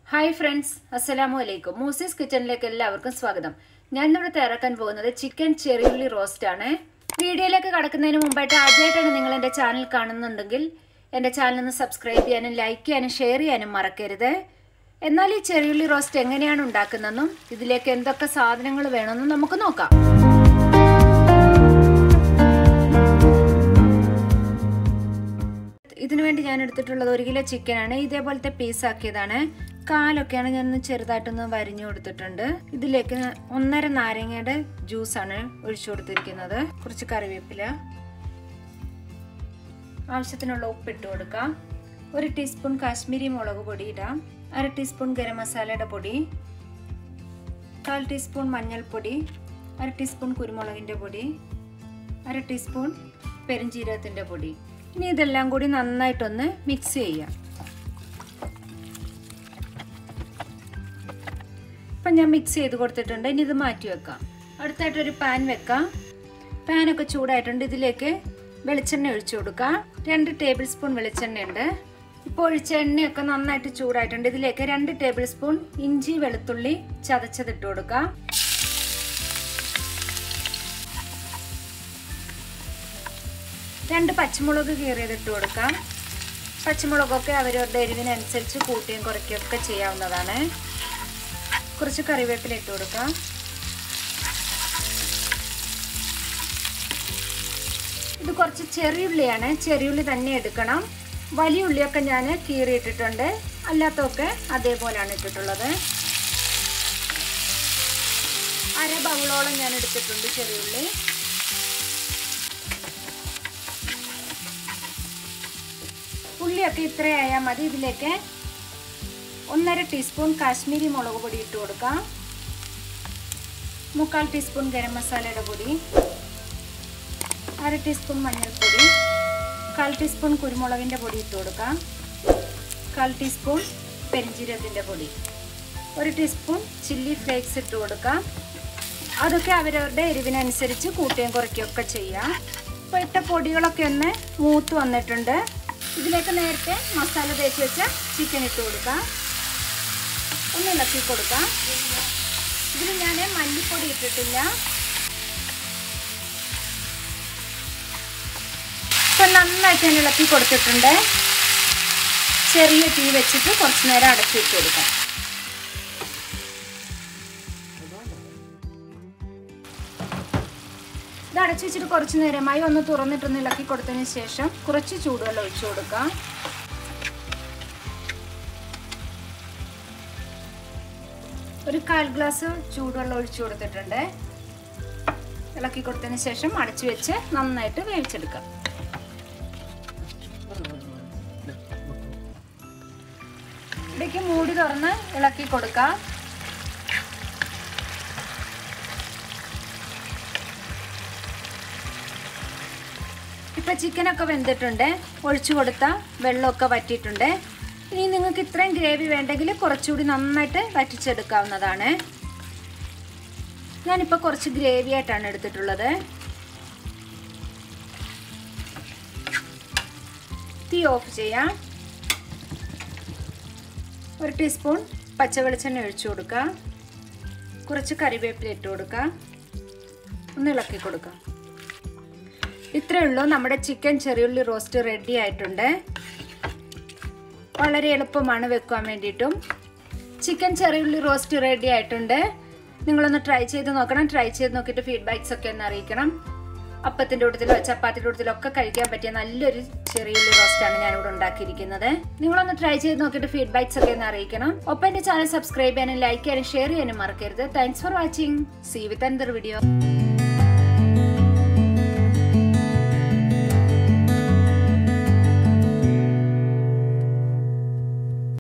hi friends അസ്സലാമു അലൈക്കും മൂസീസ് കിച്ചണിലേക്ക് എല്ലാവർക്കും സ്വാഗതം ഞാൻ ഇവിടെ തയ്യാറാക്കാൻ പോകുന്നത് ചിക്കൻ ചെറിയുള്ളി റോസ്റ്റ് ആണ് വീഡിയോയിലേക്ക് കടക്കുന്നതിന് മുമ്പായിട്ട് ആദ്യമായിട്ടാണ് നിങ്ങൾ എൻ്റെ ചാനൽ കാണുന്നുണ്ടെങ്കിൽ എൻ്റെ ചാനൽ ഒന്ന് സബ്സ്ക്രൈബ് ചെയ്യാനും ലൈക്ക് ചെയ്യാനും ഷെയർ ചെയ്യാനും മറക്കരുത് എന്നാൽ ഈ ചെറിയുള്ളി റോസ്റ്റ് എങ്ങനെയാണ് ഉണ്ടാക്കുന്നതെന്നും ഇതിലേക്ക് എന്തൊക്കെ സാധനങ്ങൾ വേണമെന്നും നമുക്ക് നോക്കാം ഇതിനു വേണ്ടി ഞാൻ എടുത്തിട്ടുള്ളത് ഒരു കിലോ ചിക്കനാണ് ഇതേപോലത്തെ പീസാക്കിയതാണ് കാലൊക്കെയാണ് ഞാൻ ചെറുതായിട്ടൊന്ന് വരിഞ്ഞു കൊടുത്തിട്ടുണ്ട് ഇതിലേക്ക് ഒന്നര നാരങ്ങയുടെ ജ്യൂസാണ് ഒഴിച്ചു കൊടുത്തിരിക്കുന്നത് കുറച്ച് കറിവേപ്പില ആവശ്യത്തിനുള്ള ഉപ്പിട്ട് കൊടുക്കാം ഒരു ടീസ്പൂൺ കാശ്മീരി മുളക് പൊടി ഇടാം അര ടീസ്പൂൺ ഗരം മസാലയുടെ പൊടി കാൽ ടീസ്പൂൺ മഞ്ഞൾപ്പൊടി അര ടീസ്പൂൺ കുരുമുളകിൻ്റെ പൊടി അര ടീസ്പൂൺ പെരുംജീരകത്തിൻ്റെ പൊടി ഇനി ഇതെല്ലാം കൂടി നന്നായിട്ടൊന്ന് മിക്സ് ചെയ്യാം ഇപ്പം ഞാൻ മിക്സ് ചെയ്ത് കൊടുത്തിട്ടുണ്ട് ഇനി ഇത് മാറ്റി വെക്കാം അടുത്തായിട്ടൊരു പാൻ വെക്കാം പാനൊക്കെ ചൂടായിട്ടുണ്ട് ഇതിലേക്ക് വെളിച്ചെണ്ണ ഒഴിച്ചു കൊടുക്കാം രണ്ട് ടേബിൾ സ്പൂൺ വെളിച്ചെണ്ണ ഉണ്ട് ഇപ്പോൾ ഒഴിച്ച എണ്ണയൊക്കെ നന്നായിട്ട് ചൂടായിട്ടുണ്ട് ഇതിലേക്ക് രണ്ട് ടേബിൾ സ്പൂൺ ഇഞ്ചി വെളുത്തുള്ളി ചതച്ചതിട്ട് കൊടുക്കാം രണ്ട് പച്ചമുളക് കീറിയതിട്ട് കൊടുക്കാം പച്ചമുളകൊക്കെ അവരവരുടെ എരിവിനനുസരിച്ച് കൂട്ടുകയും കുറയ്ക്കുകയൊക്കെ ചെയ്യാവുന്നതാണ് കുറച്ച് കറിവേപ്പില ഇട്ട് കൊടുക്കാം ഇത് കുറച്ച് ചെറിയുള്ളിയാണ് ചെറിയുള്ളി തന്നെ എടുക്കണം വലിയ ഉള്ളിയൊക്കെ ഞാൻ കീറിയിട്ടിട്ടുണ്ട് അല്ലാത്തൊക്കെ അതേപോലെയാണ് ഇട്ടിട്ടുള്ളത് അര ബൗളോളം ഞാൻ എടുത്തിട്ടുണ്ട് ചെറിയുള്ളി ഉള്ളിയൊക്കെ ഇത്രയായാൽ മതി ഇതിലേക്ക് ഒന്നര ടീസ്പൂൺ കാശ്മീരി മുളക് പൊടി ഇട്ട് കൊടുക്കാം മുക്കാൽ ടീസ്പൂൺ ഗരം മസാലയുടെ പൊടി അര ടീസ്പൂൺ മഞ്ഞൾപ്പൊടി കാൽ ടീസ്പൂൺ കുരുമുളകിൻ്റെ പൊടി ഇട്ട് കൊടുക്കാം കാൽ ടീസ്പൂൺ പെരിഞ്ജീരകത്തിൻ്റെ പൊടി ഒരു ടീസ്പൂൺ ചില്ലി ഫ്ലേക്സ് ഇട്ട് കൊടുക്കാം അതൊക്കെ അവരവരുടെ എരിവിനനുസരിച്ച് കൂട്ടുകയും കുറയ്ക്കുകയൊക്കെ ചെയ്യാം ഇപ്പോൾ ഇട്ട പൊടികളൊക്കെ ഒന്ന് മൂത്ത് വന്നിട്ടുണ്ട് ഇതിലേക്ക് നേരത്തെ മസാല തേച്ച് വെച്ച ചിക്കൻ ഇട്ട് കൊടുക്കാം ഒന്ന് ഇളക്കി കൊടുക്കാം ഇതിൽ ഞാൻ മല്ലിപ്പൊടി ഇട്ടിട്ടില്ല ഇപ്പം നന്നായിട്ട് ഞാൻ ഇളക്കി കൊടുത്തിട്ടുണ്ട് ചെറിയ തീ വെച്ചിട്ട് കുറച്ച് നേരം അടച്ചു വെച്ച് കൊടുക്കാം ഇത് അടച്ചു വെച്ചിട്ട് കുറച്ച് നേരമായി ഒന്ന് തുറന്നിട്ടൊന്ന് ഇളക്കി കൊടുത്തതിന് ശേഷം കുറച്ച് ചൂടുവെള്ളം ഒഴിച്ചു കൊടുക്കാം ഒരു കാൽ ഗ്ലാസ് ചൂടുവെള്ളം ഒഴിച്ചു കൊടുത്തിട്ടുണ്ട് ഇളക്കി കൊടുത്തതിന് ശേഷം അടച്ചു വെച്ച് നന്നായിട്ട് വേവിച്ചെടുക്കാം ഇടയ്ക്ക് മൂടി തുറന്ന് ഇളക്കി കൊടുക്കാം ഇപ്പം ചിക്കനൊക്കെ വെന്തിട്ടുണ്ട് ഒഴിച്ചു കൊടുത്ത വെള്ളമൊക്കെ വറ്റിയിട്ടുണ്ട് ഇനി നിങ്ങൾക്ക് ഇത്രയും ഗ്രേവി വേണ്ടെങ്കിൽ കുറച്ചുകൂടി നന്നായിട്ട് വറ്റിച്ചെടുക്കാവുന്നതാണ് ഞാനിപ്പോൾ കുറച്ച് ഗ്രേവി ആയിട്ടാണ് എടുത്തിട്ടുള്ളത് തീ ഓഫ് ചെയ്യാം ഒരു ടീസ്പൂൺ പച്ചവെളിച്ചെണ്ണ ഒഴിച്ചു കൊടുക്കുക കുറച്ച് കറിവേപ്പില ഇട്ട് കൊടുക്കുക ഒന്ന് ഇളക്കി കൊടുക്കുക ഇത്രയേ ഉള്ളൂ നമ്മുടെ ചിക്കൻ ചെറിയുള്ളി റോസ്റ്റ് റെഡി ആയിട്ടുണ്ട് വളരെ എളുപ്പമാണ് വെക്കാൻ വേണ്ടിയിട്ടും ചിക്കൻ ചെറിയുള്ളി റോസ്റ്റ് റെഡി ആയിട്ടുണ്ട് നിങ്ങളൊന്ന് ട്രൈ ചെയ്ത് നോക്കണം ട്രൈ ചെയ്ത് നോക്കിയിട്ട് ഫീഡ്ബാക്സ് ഒക്കെ ഒന്ന് അറിയിക്കണം അപ്പത്തിൻ്റെ കൂട്ടത്തിലോ ചപ്പാത്തിൻ്റെ കൂട്ടത്തിലോ ഒക്കെ കഴിക്കാൻ പറ്റിയ നല്ലൊരു ചെറിയുള്ളി റോസ്റ്റാണ് ഞാനിവിടെ ഉണ്ടാക്കിയിരിക്കുന്നത് നിങ്ങളൊന്ന് ട്രൈ ചെയ്ത് നോക്കിയിട്ട് ഫീഡ്ബാക്സ് ഒക്കെ ഒന്ന് അറിയിക്കണം ഒപ്പം എൻ്റെ ചാനൽ സബ്സ്ക്രൈബ് ചെയ്യാനും ലൈക്ക് ചെയ്യാനും ഷെയർ ചെയ്യാനും മറക്കരുത് thanks for watching see with another video